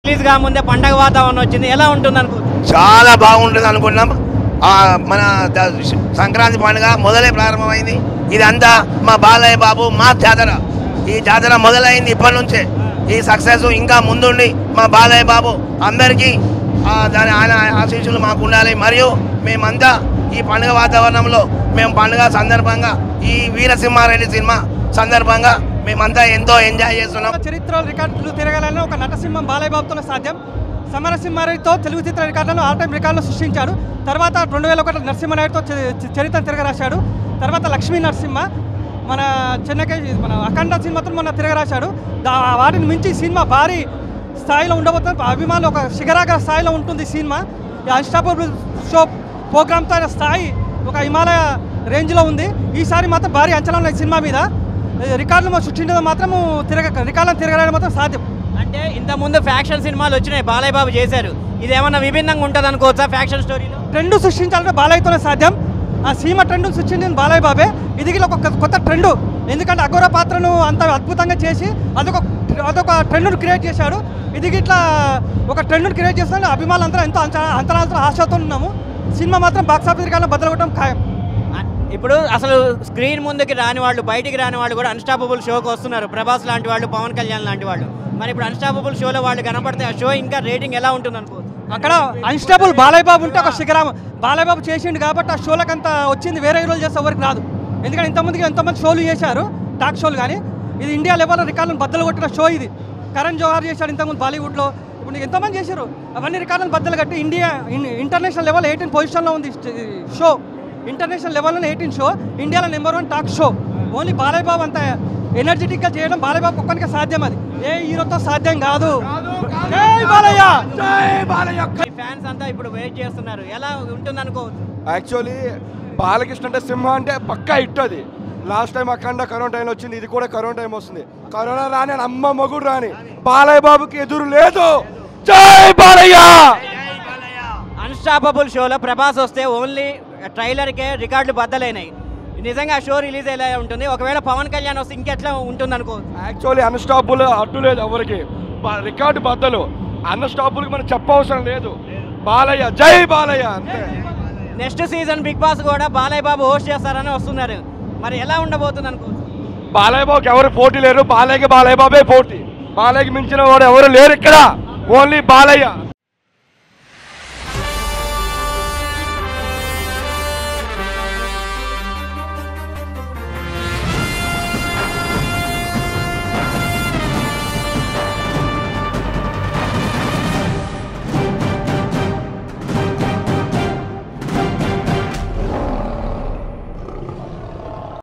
release గా ముందే పండగ వాతావరణం వచ్చింది ఎలా ఉంటుంది అనుకో చాలా బాగుంటుంది అనుకున్నాం ఆ, మన ద- సంక్రాంతి పండుగ మొదలై ప్రారంభమైంది ఇదంతా మా బాలయ్య బాబు మా జాతర ఈ జాతర మొదలైంది ఇప్పటి నుంచే ఈ సక్సెస్ ఇంకా ముందుండి మా బాలయ్య బాబు అందరికీ ఆ, దాని ఆయన ఆశీస్సులు మాకు ఉండాలి మరియు మేమంతా ఈ పండుగ వాతావరణంలో మేము పండుగ సందర్భంగా ఈ వీరసింహారెడ్డి సినిమా సందర్భంగా మేమంతా ఎంతో ఎంజాయ్ చేస్తున్నాం చరిత్ర రికార్డులు తిరగాలని ఒక నటసింహం బాలయ్య బాబుతో సాధ్యం సమరసింహారెడ్డితో తెలుగు చిత్ర రికార్డులను ఆల్ టైం రికార్డులు సృష్టించాడు తర్వాత రెండు వేల ఒకటి నరసింహనాయుడుతో చ- చ- చరిత్ర తిరగరాశాడు తర్వాత లక్ష్మీ నరసింహ మన చెన్నకై మన అఖండ సినిమాతో మొన్న తిరగరాశాడు దా- వాటిని మించి ఈ సినిమా భారీ స్థాయిలో ఉండబోతుంది అభిమానులు ఒక శిఖరాగ్ర స్థాయిలో ఉంటుంది ఈ సినిమా ఈ అన్స్టాపబుల్ షో ప్రోగ్రామ్తో ఆయన స్థాయి ఒక హిమాలయ రేంజ్లో ఉంది ఈసారి మాత్రం భారీ అంచనా ఉన్నాయి ఈ సినిమా మీద రికార్డులు సృష్టించడం మాత్రము తిరగ రికార్డులను తిరగడం మాత్రం సాధ్యం అంటే ఇంత ముందు ఫ్యాక్షన్ సినిమాలు వచ్చినాయి బాలయ్య బాబు చేశారు ఇది ఏమన్నా విభిన్నంగా ఉంటుంది అనుకోవచ్చా ఫ్యాక్షన్ స్టోరీలో ట్రెండ్ సృష్టించాలంటే బాలయ్యతోనే సాధ్యం ఆ సీమ ట్రెండ్ సృష్టించింది బాలయ్య బాబే ఇది కూడా ఒక కొత్త ట్రెండ్ ఎందుకంటే అఘోర పాత్రను అంత అద్భుతంగా చేసి అదొక అదొక ట్రెండ్ను క్రియేట్ చేశాడు ఇది ఇట్లా ఒక ట్రెండ్ను క్రియేట్ చేస్తాను అభిమానులు అందరూ ఎంతో అంచనా అంతరాలతో ఆశతో ఉన్నాము సినిమా మాత్రం బాక్స్ ఆఫీస్ రికార్డులో బద్దలగొట్టడం ఖాయం ఆ, ఇప్పుడు అసలు స్క్రీన్ ముందుకి రాని వాళ్ళు బయటికి రాని వాళ్ళు కూడా అన్స్టాపబుల్ షోకి వస్తున్నారు ప్రభాస్ లాంటి వాళ్ళు పవన్ కళ్యాణ్ లాంటి వాళ్ళు మరి ఇప్పుడు అన్స్టాపబుల్ షోలో వాళ్ళు కనపడితే ఆ షో ఇంకా రేటింగ్ ఎలా ఉంటుంది అనుకో అక్కడ అన్స్టేబుల్ బాలయ్య బాబు ఉంటే ఒక శిఖరం బాలయ్య బాబు చేసిండు కాబట్టి ఆ షోలకు అంత వచ్చింది వేరే హీరోలు చేస్తే ఎవరికి రాదు ఎందుకంటే ఇంతమందికి ఎంతమంది షోలు చేశారు టాక్ షోలు కానీ ఇది ఇండియా లెవెల్లో రికార్డులను బద్దలు కొట్టిన షో ఇది కరణ్ జోహార్ చేశాడు ఇంతకుముందు బాలీవుడ్లో ఇప్పుడు నీకు ఎంతమంది చేశారు అవన్నీ రికార్డులను బద్దలు కట్టి ఇండియా ఇన్- ఇంటర్నేషనల్ లెవెల్ ఎయిటీన్ పొజిషన్లో ఉంది ఈ షో ఇంటర్నేషనల్ లెవెల్లో ఎయిటీన్ షో ఇండియాలో number one talk show only Balayya Babu అంత ఎనర్జెటిక్గా చేయడం బాలయ్య బాబు ఒక్కనికే సాధ్యం అది ఏ హీరోతో సాధ్యం కాదు జై బాలయ్య ఈ ఫ్యాన్స్ అంతా ఇప్పుడు వెయిట్ చేస్తున్నారు ఎలా ఉంటుంది అనుకోవచ్చు యాక్చువల్లీ బాలకృష్ణ అంటే సింహ అంటే పక్కా హిట్ అది last time Akhanda corona time వచ్చింది ఇది కూడా కరోనా టైం వస్తుంది కరోనా రాని అని అమ్మ మగుడు రాని బాలయ్య బాబుకి ఎదురు లేదు జై బాలయ్య అన్స్టాపబుల్ షోలో ప్రభాస్ వస్తే ఓన్లీ ట్రైలర్కే రికార్డులు బద్దలైనాయి నిజంగా ఆ షో రిలీజ్ ఎలా ఉంటుంది ఒకవేళ పవన్ కళ్యాణ్ వస్తే ఇంకెట్లా ఉంటుంది అనుకోవచ్చు యాక్చువల్లీ అన్స్టాపుల్ అడ్డు లేదు ఎవరికి బ- రికార్డు బద్దలు అన్స్టాపుల్కి మనం చెప్పవసరం లేదు బాలయ్య జై బాలయ్య అంతే నెక్స్ట్ సీజన్ బిగ్ బాస్ కూడా బాలయ్య బాబు హోస్ట్ చేస్తారని వస్తున్నారు మరి ఎలా ఉండబోతుంది అనుకోవచ్చు బాలయ్య బాబుకి ఎవరు పోటీ లేరు బాలయ్యకి బాలయ్య బాబే పోటీ బాలయ్యకి మించిన వాడు ఎవరు లేరు ఇక్కడ ఓన్లీ బాలయ్య